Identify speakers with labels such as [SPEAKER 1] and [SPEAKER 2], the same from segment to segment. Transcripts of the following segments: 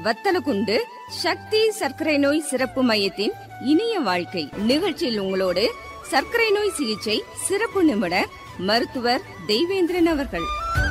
[SPEAKER 1] வத்தலகுண்டு சக்தி சர்க்கரை நோய் சிறப்பு மையத்தின் இனிய வாழ்க்கை நிகழ்ச்சியில் உங்களோடு சர்க்கரை நோய் சிகிச்சை சிறப்பு நிபுணர் மருத்துவர் தெய்வேந்திரன் அவர்கள்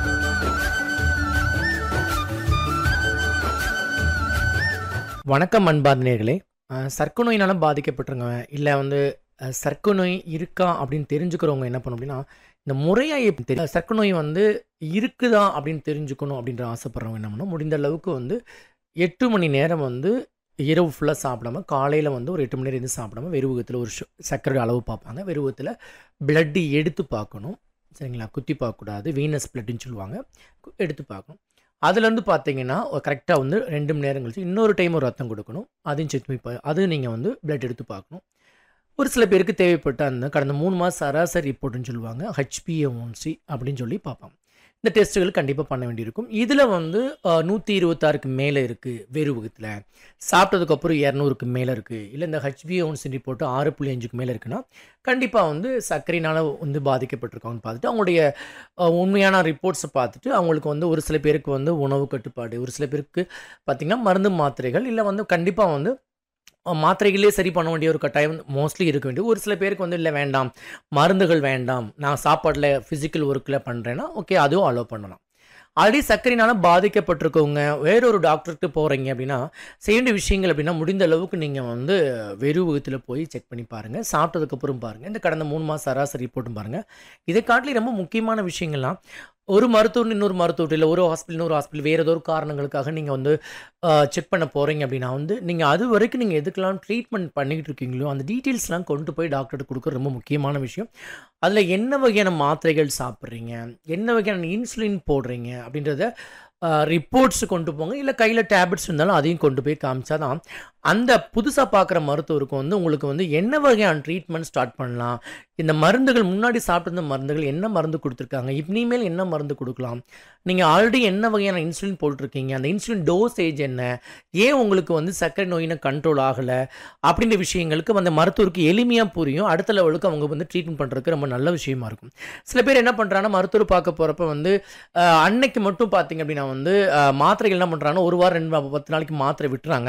[SPEAKER 2] வணக்கம் அன்பார்ந்தனர்களே சர்க்கரை நோயினால பாதிக்கப்பட்டிருக்கவங்க இல்லை வந்து அஹ், சர்க்கரை நோய் இருக்கா அப்படின்னு தெரிஞ்சுக்கிறவங்க என்ன பண்ணணும் அப்படின்னா இந்த முறையாக எப்படி தெரியும் சர்க்கரை நோய் வந்து இருக்குதா அப்படின்னு தெரிஞ்சுக்கணும் அப்படின்ற ஆசைப்படுறவங்க என்ன பண்ணணும் முடிந்த அளவுக்கு வந்து எட்டு மணி நேரம் வந்து இரவு ஃபுல்லாக சாப்பிடாம காலையில் வந்து ஒரு எட்டு மணி நேரம் இருந்து சாப்பிடாம வெறுவகத்தில் ஒரு சு- சர்க்கரை அளவு பார்ப்பாங்க வெறுவகத்தில் பிளட்டு எடுத்து பார்க்கணும் சரிங்களா குத்தி பார்க்கக்கூடாது வீனஸ் பிளட்டுன்னு சொல்லுவாங்க கு- எடுத்து பார்க்கணும் அதுலேருந்து பார்த்தீங்கன்னா கரெக்டாக வந்து ரெண்டு மணி நேரம் கழிச்சு இன்னொரு டைம் ஒரு ரத்தம் கொடுக்கணும் அதையும் செக் பண்ணி பா- அது நீங்கள் வந்து பிளட் எடுத்து பார்க்கணும் ஒரு சில பேருக்கு தேவைப்பட்ட அந்த கடந்த மூணு மாதம் சராசரி ரிப்போர்ட்னு சொல்லுவாங்க ஹெச்பிஎன்சி அப்படின்னு சொல்லி பார்ப்பாங்க இந்த டெஸ்ட்டுகள் கண்டிப்பாக பண்ண வேண்டியிருக்கும் இதில் வந்து நூற்றி இருபத்தாறுக்கு மேலே இருக்குது வெறுவகத்தில் சாப்பிட்டதுக்கப்புறம் இரநூறுக்கு மேலே இருக்குது இல்லை இந்த ஹெச்பிஎன்சி ரிப்போர்ட்டு ஆறு புள்ளி அஞ்சுக்கு மேலே இருக்குன்னா கண்டிப்பாக வந்து சர்க்கரையினால் வந்து பாதிக்கப்பட்டிருக்காங்கன்னு பார்த்துட்டு அவங்களுடைய அஹ், உண்மையான ரிப்போர்ட்ஸை பார்த்துட்டு அவங்களுக்கு வந்து ஒரு சில பேருக்கு வந்து உணவு கட்டுப்பாடு ஒரு சில பேருக்கு பார்த்திங்கன்னா மருந்து மாத்திரைகள் இல்லை வந்து கண்டிப்பாக வந்து அஹ், மாத்திரைகளே சரி பண்ண வேண்டிய ஒரு கட்டாயம் மோஸ்ட்லி இருக்க வேண்டிய ஒரு சில பேருக்கு வந்து இல்லை வேண்டாம் மருந்துகள் வேண்டாம் நான் சாப்பாட்டில் ஃபிசிக்கல் ஒர்க்கில் பண்ணுறேன்னா ஓகே அதுவும் அலோவ் பண்ணலாம் ஆல்ரெடி சர்க்கரையினால பாதிக்கப்பட்டிருக்கவங்க வேறொரு டாக்டர்கிட்ட போகிறீங்க அப்படின்னா செய்ய வேண்டிய விஷயங்கள் அப்படின்னா முடிந்த அளவுக்கு நீங்கள் வந்து வெறுவகத்தில் போய் செக் பண்ணி பாருங்கள் சாப்பிட்டதுக்கப்புறம் பாருங்கள் இந்த கடந்த மூணு மாதம் சராசரி ரிப்போர்ட்டும் பாருங்கள் இதை காட்டிலும் ரொம்ப முக்கியமான விஷயங்கள்லாம் ஒரு மருத்துவர் இன்னொரு மருத்துவர் இல்லை ஒரு ஹாஸ்பிட்டல் இன்னொரு ஹாஸ்பிட்டல் வேறு ஏதோ ஒரு காரணங்களுக்காக நீங்கள் வந்து செக் பண்ண போகிறீங்க அப்படின்னா வந்து நீங்கள் அது வரைக்கும் நீங்கள் எதுக்கெல்லாம் ட்ரீட்மெண்ட் பண்ணிக்கிட்டு இருக்கீங்களோ அந்த டீட்டெயில்ஸ்லாம் கொண்டு போய் டாக்டர்கிட்ட கொடுக்க ரொம்ப முக்கியமான விஷயம் அதில் என்ன வகையான மாத்திரைகள் சாப்பிட்றீங்க என்ன வகையான இன்சுலின் போடுறீங்க அப்படின்றத ரிப்போர்ட்ஸ் கொண்டு போங்க இல்லை கையில் டேப்லெட்ஸ் இருந்தாலும் அதையும் கொண்டு போய் காமிச்சா தான் அந்த புதுசாக பார்க்குற மருத்துவருக்கு வந்து உங்களுக்கு வந்து என்ன வகையான ட்ரீட்மெண்ட் ஸ்டார்ட் பண்ணலாம் இந்த மருந்துகள் முன்னாடி சாப்பிட்டிருந்த மருந்துகள் என்ன மருந்து கொடுத்துருக்காங்க இனிமேல் என்ன மருந்து கொடுக்கலாம் நீங்கள் ஆல்ரெடி என்ன வகையான இன்சுலின் போட்டிருக்கீங்க அந்த இன்சுலின் டோசேஜ் என்ன ஏன் உங்களுக்கு வந்து சர்க்கரை நோயின கண்ட்ரோல் ஆகலை அப்படின்ற விஷயங்களுக்கு அந்த மருத்துவருக்கு எளிமையாக புரியும் அடுத்த லெவலுக்கு அவங்க வந்து ட்ரீட்மெண்ட் பண்ணுறதுக்கு ரொம்ப நல்ல விஷயமா இருக்கும் சில பேர் என்ன பண்ணுறாங்கன்னா மருத்துவர் பார்க்க போகிறப்ப வந்து அஹ், அன்னைக்கு மட்டும் பார்த்தீங்க அப்படின்னா வந்து அஹ், மாத்திரைகள் என்ன பண்ணுறாங்கன்னா ஒரு வாரம் ரெண்டு வா- பத்து நாளைக்கு மாத்திரை விட்டுறாங்க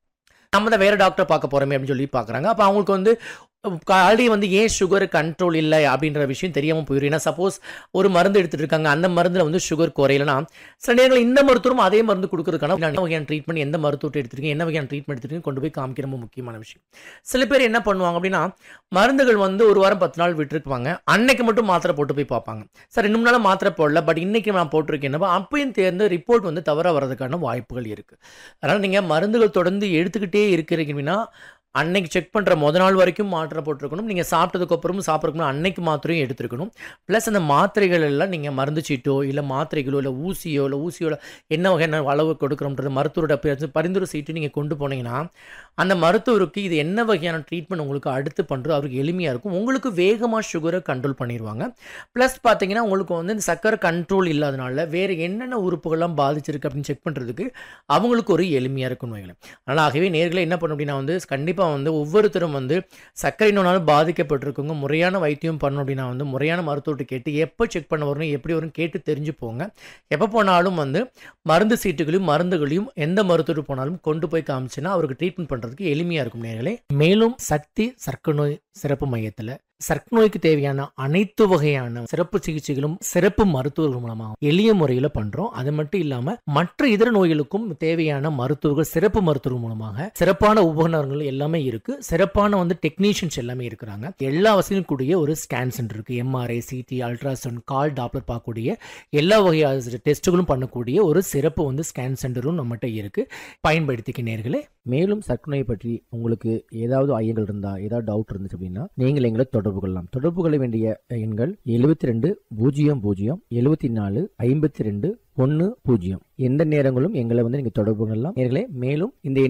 [SPEAKER 2] நம்ம தான் வேறு டாக்டர் பார்க்க போகிறோமே அப்படின்னு சொல்லி பார்க்குறாங்க அப்போ அவங்களுக்கு வந்து ஆல்ரெடி வந்து ஏன் சுகர் கண்ட்ரோல் இல்லை அப்படின்ற விஷயம் தெரியாமல் போயிடும் ஏன்னா சப்போஸ் ஒரு மருந்து எடுத்துட்டு இருக்காங்க அந்த மருந்தில் வந்து சுகர் குறையலனா சில நேரங்களில் இந்த மருத்துவரும் அதே மருந்து கொடுக்கறதுக்கான என்ன வகையான ட்ரீட்மெண்ட் எந்த மருத்துவத்தை எடுத்துருக்கீங்க என்ன வகையான ட்ரீட்மெண்ட் எடுத்துருக்கீங்க கொண்டு போய் காமிக்க ரொம்ப முக்கியமான விஷயம் சில பேர் என்ன பண்ணுவாங்க அப்படின்னா மருந்துகள் வந்து ஒரு வாரம் பத்து நாள் விட்டுருப்பாங்க அன்னைக்கு மட்டும் மாத்திரை போட்டு போய் பார்ப்பாங்க சார் இன்னும் நாள் மாத்திரை போடல பட் இன்னைக்கு நான் போட்டிருக்கேன் அப்பயும் தேர்ந்து ரிப்போர்ட் வந்து தவற வர்றதுக்கான வாய்ப்புகள் இருக்குது அதனால் நீங்கள் மருந்துகள் தொடர்ந்து எடுத்துக்கிட்டே இருக்கிறீங்கன்னா அன்னைக்கு செக் பண்ணுற முத நாள் வரைக்கும் மாத்திரை போட்டிருக்கணும் நீங்கள் சாப்பிட்டதுக்கப்புறமும் சாப்பிட்றதுக்கு அன்னைக்கு மாத்திரையும் எடுத்துருக்கணும் ப்ளஸ் அந்த மாத்திரைகள் எல்லாம் நீங்கள் மருந்து சீட்டோ இல்லை மாத்திரைகளோ இல்லை ஊசியோ இல்லை ஊசியோட என்ன வகையான அளவு கொடுக்குறோம்ன்றது மருத்துவரோட பரி- பரிந்துரை சீட்டு நீங்கள் கொண்டு போனீங்கன்னா அந்த மருத்துவருக்கு இது என்ன வகையான ட்ரீட்மெண்ட் உங்களுக்கு அடுத்து பண்ணுறது அவருக்கு எளிமையாக இருக்கும் உங்களுக்கு வேகமாக சுகரை கண்ட்ரோல் பண்ணிடுவாங்க ப்ளஸ் பார்த்தீங்கன்னா உங்களுக்கு வந்து இந்த சக்கரை கண்ட்ரோல் இல்லாதனால வேறு என்னென்ன உறுப்புகள்லாம் பாதிச்சிருக்கு அப்படின்னு செக் பண்ணுறதுக்கு அவங்களுக்கு ஒரு எளிமையாக இருக்கும்னு வைங்களேன் அதனால் ஆகவே நேர்களை என்ன பண்ணணும் அப்படின்னா வந்து கண்டிப்பாக வந்து ஒவ்வொருத்தரும் வந்து சர்க்கரை நோயால் பாதிக்கப்பட்டிருக்கவங்க முறையான வைத்தியம் பண்ணணும் அப்படின்னா வந்து முறையான மருத்துவர்கிட்ட கேட்டு எப்போ செக் பண்ண வரணும் எப்படி வரும் கேட்டு தெரிஞ்சு போங்க எப்போ போனாலும் வந்து மருந்து சீட்டுகளையும் மருந்துகளையும் எந்த மருத்துவர் போனாலும் கொண்டு போய் காமிச்சுன்னா அவருக்கு ட்ரீட்மெண்ட் பண்ணுறதுக்கு எளிமையாக இருக்கும் நேர்களே மேலும் சக்தி சர்க்கரை நோய் சிறப்பு மையத்தில் சர்க்கரை நோய்க்கு தேவையான அனைத்து வகையான சிறப்பு சிகிச்சைகளும் சிறப்பு மருத்துவர்கள் மூலமா எளிய முறையில் பண்றோம் அது மட்டும் இல்லாம மற்ற இதர நோய்களுக்கும் தேவையான மருத்துவர்கள் சிறப்பு மருத்துவர்கள் மூலமாக சிறப்பான உபகரணங்கள் எல்லாமே இருக்கு சிறப்பான வந்து டெக்னீஷியன்ஸ் எல்லாமே இருக்கிறாங்க எல்லா வசதியும் கூடிய ஒரு ஸ்கேன் சென்டர் இருக்கு MRI CT ultrasound colour doppler பார்க்கக்கூடிய எல்லா வகையான டெஸ்ட்டுகளும் பண்ணக்கூடிய ஒரு சிறப்பு வந்து ஸ்கேன் சென்டரும் நம்மகிட்ட இருக்கு பயன்படுத்திக்க நேர்களே மேலும் சர்க்கரை நோய் பற்றி உங்களுக்கு ஏதாவது ஐயங்கள் இருந்தா ஏதாவது டவுட் இருந்துச்சு அப்படின்னா நீங்கள் எங்களை தொடர்பு கொள்ளலாம் தொடர்பு கொள்ள வேண்டிய எண்கள் எழுபத்தி ரெண்டு பூஜ்ஜியம் பூஜ்ஜியம் எழுபத்தி நாலு ஐம்பத்தி ரெண்டு ஒன்று பூஜ்ஜியம் எந்த நேரங்களும் எங்களை வந்து நீங்கள் தொடர்பு கொள்ளலாம் நேர்களே மேலும் இந்த